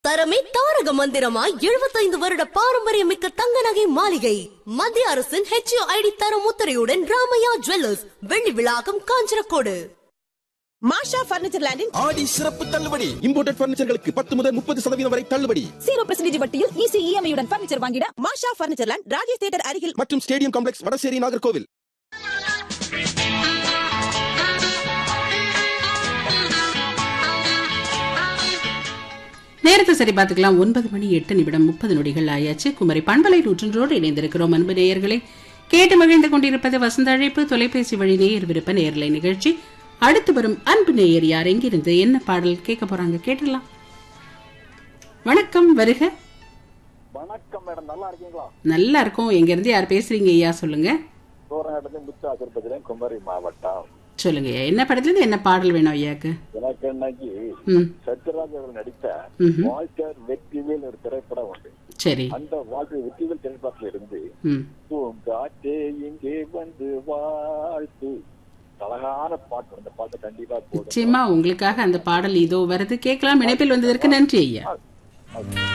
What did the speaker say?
தரமே தாரக மந்திரமாய் எழுபத்தைந்து வருட பாரம்பரியம் மிக்க தங்க நகை மாளிகை மத்திய அரசின் ஹெச்ஓ ஐடி தரம் முத்திரையுடன் ராமையா ஜுவல்லர்ஸ் வெள்ளி விழாக்கம் காஞ்சனக்கோடு மாஷா பர்னிச்சர் லேண்டில் ஆடி சிறப்பு தள்ளுபடி இம்போர்ட்டட் பர்னிச்சர்களுக்கு பத்து முதல் முப்பது சதவீதம் வரை தள்ளுபடி ஜீரோ பெர்சன்டேஜ் வட்டியில் ஈஸி இஎம்ஐயுடன் பர்னிச்சர் வாங்கிட Masha furniture land Rajesh theatre அருகில் மற்றும் ஸ்டேடியம் காம்ப்ளெக்ஸ் வடசேரி நாகர்கோவில் நேரத்தை சரி பார்த்துக்கலாம் ஒன்பது மணி எட்டு நிமிடம் முப்பது நொடிகள் ஆயாச்சு குமரி பண்பலை நூற்றொன்றோடு இணைந்திருக்கிறோம் அன்பு நேயர்களை கேட்டு மகிழ்ந்து கொண்டிருப்பது வசந்த அழைப்பு தொலைபேசி வழி நேயர் விருப்ப நேயர்லை நிகழ்ச்சி அடுத்து வரும் அன்பு நேயர் யார் எங்கிருந்து என்ன பாடல் கேட்க போறாங்க கேட்டுடலாம் வணக்கம் வருக வணக்கம் மேடம் நல்லா இருக்கீங்களா நல்லா இருக்கும் எங்க இருந்து யார் பேசுறீங்க ஐயா சொல்லுங்க சோரநாட்டிலிருந்து முத்து ஆசிர்பதியிலும் குமரி மாவட்டம் சொல்லுங்க ஐயா. என்ன படத்துல இருந்து என்ன பாடல் வேணும் ஐயாக்கு எனக்கு இன்னைக்கு ம் சத்யராஜ் அவர் நடித்த ம்ஹும். வால்டர் வெற்றிவேல் ஒரு திரைப்படம் உண்டு சரி அந்த வால்டர் வெற்றிவேல் திரைப்படத்துல இருந்து ம் பூங்காற்றே இங்கே வந்து வாழ்த்து அழகான பாட்டு அந்த பாட்டு கண்டிப்பா போதும் நிச்சயமா உங்களுக்காக அந்த பாடல் இதோ வருது கேட்கலாம் இணைப்பில் வந்ததற்கு நன்றி ஐயா